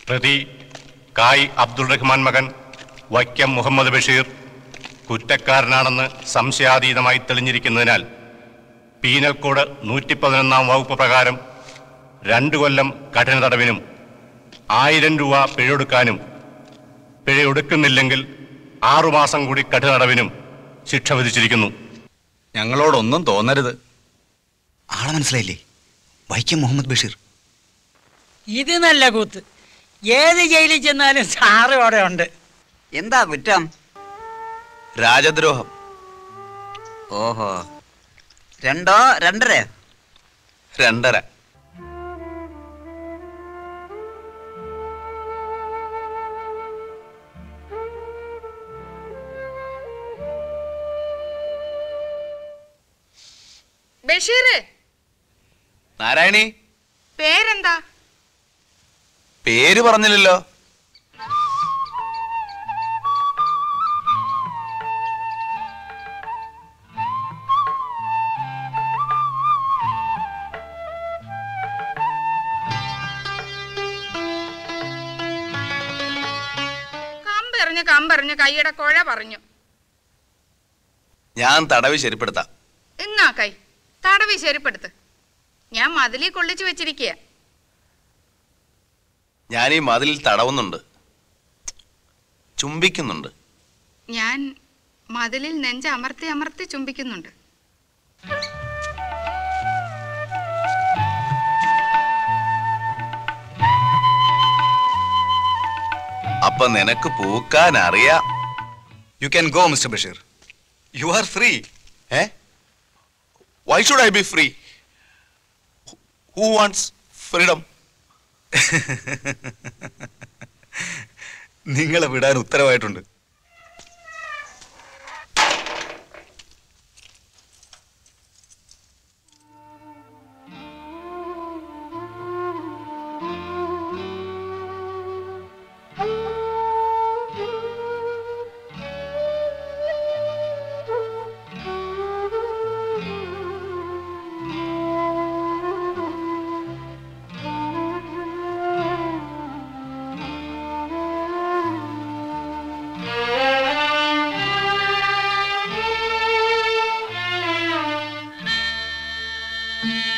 പ്രതി കായ് അബ്ദുൾ റഹ്മാൻ മകൻ വൈക്കം മുഹമ്മദ് ബഷീർ കുറ്റക്കാരനാണെന്ന് സംശയാതീതമായി തെളിഞ്ഞിരിക്കുന്നതിനാൽ പീനൽ കോഡ് നൂറ്റി പതിനൊന്നാം വകുപ്പ് പ്രകാരം രണ്ടു കൊല്ലം കഠിന തടവിനും ആയിരം രൂപ പിഴയൊടുക്കാനും പിഴയൊടുക്കുന്നില്ലെങ്കിൽ ആറുമാസം കൂടി കഠിന തടവിനും ശിക്ഷ വിധിച്ചിരിക്കുന്നു ഞങ്ങളോടൊന്നും തോന്നരുത് ആളെ മനസ്സിലായില്ലേ വൈക്കം മുഹമ്മദ് ബഷീർ ഇത് നല്ല കൂത്ത് ഏത് ജയിലിൽ ചെന്നാലും സാറ് അവിടെ ഉണ്ട് എന്താ കുറ്റം രാജദ്രോഹം ഓഹോ രണ്ടോ രണ്ടര രണ്ടര ബഷീറ് നാരായണി പേരെന്താ പേര് പറഞ്ഞില്ലല്ലോ കമ്പെറിഞ്ഞ് കമ്പെറിഞ്ഞ് കൈയുടെ കുഴ പറഞ്ഞു ഞാൻ തടവ് ശരിപ്പെടുത്താം എന്നാ കൈ തടവി ശരിപ്പെടുത്ത് ഞാൻ മതിലിൽ കൊള്ളിച്ചു വെച്ചിരിക്കുക ഞാൻ ഈ മതിലിൽ തടവുന്നുണ്ട് ചുംബിക്കുന്നുണ്ട് ഞാൻ മതിലിൽ നെഞ്ച് അമർത്തി അമർത്തി ചുംബിക്കുന്നുണ്ട് അപ്പൊ നിനക്ക് പൂക്കാൻ അറിയാം you can go mister Basheer you are free eh why should I be free who wants freedom നിങ്ങളെ വിടാൻ ഉത്തരവായിട്ടുണ്ട് ആ